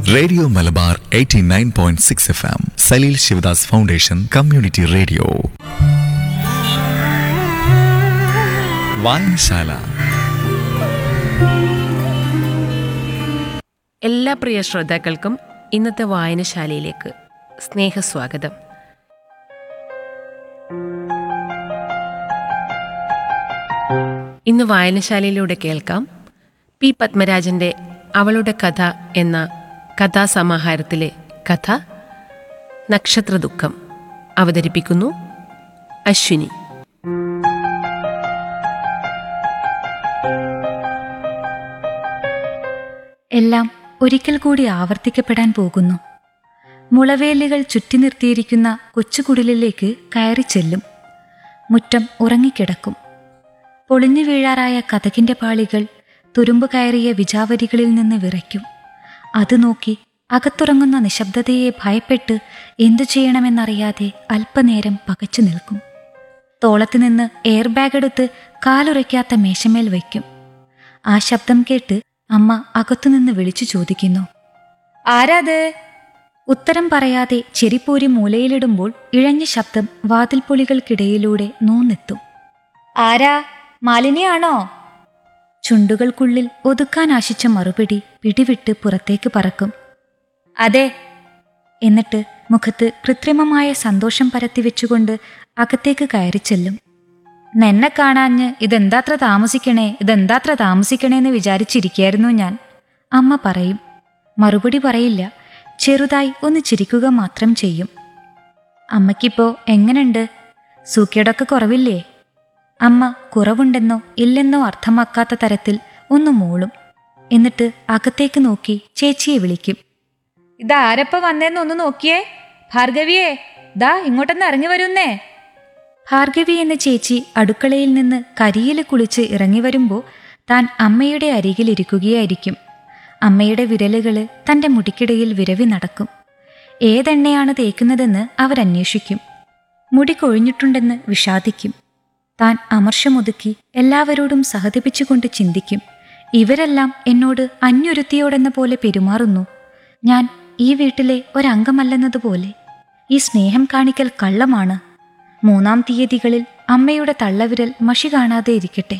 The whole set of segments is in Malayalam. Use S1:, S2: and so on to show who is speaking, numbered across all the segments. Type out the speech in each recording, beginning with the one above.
S1: radio Malabar 89.6 point six F M Salil Sivadas foundation community radio വായനശാല
S2: എല്ലാ പ്രിയ ശ്രോതാക്കൾക്കും ഇന്നത്തെ വായനശാലയിലേക്ക് സ്നേഹസ്വാഗതം ഇന്ന് വായനശാലയിലൂടെ കേൾക്കാം പി പത്മരാജന്റെ അവളുടെ കഥ എന്ന കഥാസമാഹാരത്തിലെ കഥ നക്ഷത്രദുഃഖം അവതരിപ്പിക്കുന്നു അശ്വിനി
S3: എല്ലാം ഒരിക്കൽ കൂടി ആവർത്തിക്കപ്പെടാൻ പോകുന്നു മുളവേലികൾ ചുറ്റി നിർത്തിയിരിക്കുന്ന കൊച്ചുകുടിലിലേക്ക് കയറി ചെല്ലും മുറ്റം ഉറങ്ങിക്കിടക്കും പൊളിഞ്ഞു വീഴാറായ കഥകിന്റെ പാളികൾ തുരുമ്പ് കയറിയ വിജാവരികളിൽ നിന്ന് വിറയ്ക്കും അത് നോക്കി അകത്തുറങ്ങുന്ന നിശബ്ദതയെ ഭയപ്പെട്ട് എന്തു ചെയ്യണമെന്നറിയാതെ അല്പനേരം പകച്ചു നിൽക്കും തോളത്ത് നിന്ന് എയർ ബാഗ് എടുത്ത് കാലുറയ്ക്കാത്ത മേശമേൽ വയ്ക്കും ആ ശബ്ദം കേട്ട് അമ്മ അകത്തുനിന്ന് വിളിച്ചു ചോദിക്കുന്നു ആരാത് ഉത്തരം പറയാതെ ചെരിപ്പൂരി മൂലയിലിടുമ്പോൾ ഇഴഞ്ഞ ശബ്ദം വാതിൽപ്പൊളികൾക്കിടയിലൂടെ നൂന്നെത്തും ആരാ മാലിനിയാണോ ചുണ്ടുകൾക്കുള്ളിൽ ഒതുക്കാൻ ആശിച്ച മറുപടി പിടിവിട്ട് പുറത്തേക്ക് പറക്കും അതെ എന്നിട്ട് മുഖത്ത് കൃത്രിമമായ സന്തോഷം പരത്തിവെച്ചുകൊണ്ട് അകത്തേക്ക് കയറി ചെല്ലും നിന്നെ കാണാഞ്ഞ് ഇതെന്താത്ര താമസിക്കണേ ഇതെന്താത്ര താമസിക്കണേന്ന് വിചാരിച്ചിരിക്കായിരുന്നു ഞാൻ അമ്മ പറയും മറുപടി പറയില്ല ചെറുതായി ഒന്ന് ചിരിക്കുക മാത്രം ചെയ്യും അമ്മയ്ക്കിപ്പോ എങ്ങനുണ്ട് സൂക്കേടൊക്കെ കുറവില്ലേ അമ്മ കുറവുണ്ടെന്നോ ഇല്ലെന്നോ അർത്ഥമാക്കാത്ത തരത്തിൽ ഒന്ന് മൂളും എന്നിട്ട് അകത്തേക്ക് നോക്കി ചേച്ചിയെ വിളിക്കും ഇതാരപ്പ വന്നേന്നൊന്ന് നോക്കിയേ ഭാർഗവിയേ ദാ ഇങ്ങോട്ടൊന്ന് ഇറങ്ങി വരുന്നേ ഭാർഗവി എന്ന ചേച്ചി അടുക്കളയിൽ നിന്ന് കരിയിൽ കുളിച്ച് ഇറങ്ങി വരുമ്പോൾ താൻ അമ്മയുടെ അരികിലിരിക്കുകയായിരിക്കും അമ്മയുടെ വിരലുകള് തന്റെ മുടിക്കിടയിൽ വിരവി നടക്കും ഏതെണ്ണയാണ് തേക്കുന്നതെന്ന് അവരന്വേഷിക്കും മുടി കൊഴിഞ്ഞിട്ടുണ്ടെന്ന് വിഷാദിക്കും താൻ അമർഷമൊതുക്കി എല്ലാവരോടും സഹതപിച്ചുകൊണ്ട് ചിന്തിക്കും ഇവരെല്ലാം എന്നോട് അന്യൊരുത്തിയോടെന്ന പോലെ പെരുമാറുന്നു ഞാൻ ഈ വീട്ടിലെ ഒരംഗമല്ലെന്നതുപോലെ ഈ സ്നേഹം കാണിക്കൽ കള്ളമാണ് മൂന്നാം തീയതികളിൽ അമ്മയുടെ തള്ളവിരൽ മഷി കാണാതെ ഇരിക്കട്ടെ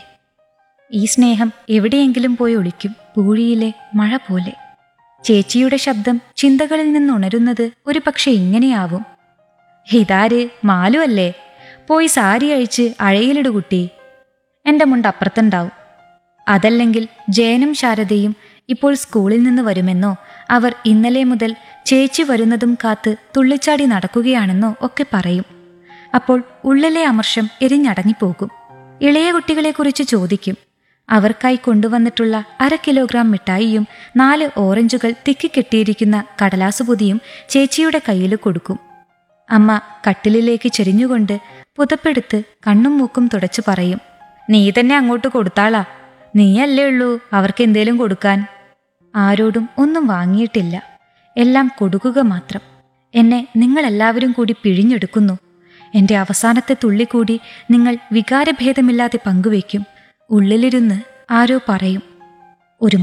S3: ഈ സ്നേഹം എവിടെയെങ്കിലും പോയി ഒളിക്കും പൂഴിയിലെ മഴ പോലെ ചേച്ചിയുടെ ശബ്ദം ചിന്തകളിൽ നിന്നുണരുന്നത് ഒരു പക്ഷെ ഇങ്ങനെയാവും ഇതാര് മാലു അല്ലേ പോയി സാരി അഴിച്ച് അഴയിലിടു കുട്ടി എൻ്റെ മുണ്ട് അപ്പുറത്തുണ്ടാവും അതല്ലെങ്കിൽ ജയനും ശാരദയും ഇപ്പോൾ സ്കൂളിൽ നിന്ന് വരുമെന്നോ അവർ ഇന്നലെ മുതൽ ചേച്ചി വരുന്നതും കാത്ത് തുള്ളിച്ചാടി നടക്കുകയാണെന്നോ ഒക്കെ പറയും അപ്പോൾ ഉള്ളിലെ അമർഷം എരിഞ്ഞടങ്ങിപ്പോകും ഇളയ കുട്ടികളെക്കുറിച്ച് ചോദിക്കും അവർക്കായി കൊണ്ടുവന്നിട്ടുള്ള അര കിലോഗ്രാം മിഠായിയും നാല് ഓറഞ്ചുകൾ തിക്കിക്കെട്ടിയിരിക്കുന്ന കടലാസ് പൊതിയും ചേച്ചിയുടെ കയ്യിൽ കൊടുക്കും അമ്മ കട്ടിലിലേക്ക് ചെരിഞ്ഞുകൊണ്ട് പുതപ്പെടുത്ത് കണ്ണും മൂക്കും തുടച്ചു പറയും നീ തന്നെ അങ്ങോട്ട് കൊടുത്താളാ നീയല്ലേ ഉള്ളൂ അവർക്ക് എന്തേലും കൊടുക്കാൻ ആരോടും ഒന്നും വാങ്ങിയിട്ടില്ല എല്ലാം കൊടുക്കുക മാത്രം എന്നെ നിങ്ങളെല്ലാവരും കൂടി പിഴിഞ്ഞെടുക്കുന്നു എന്റെ അവസാനത്തെ തുള്ളി കൂടി നിങ്ങൾ വികാരഭേദമില്ലാതെ പങ്കുവയ്ക്കും ഉള്ളിലിരുന്ന് ആരോ പറയും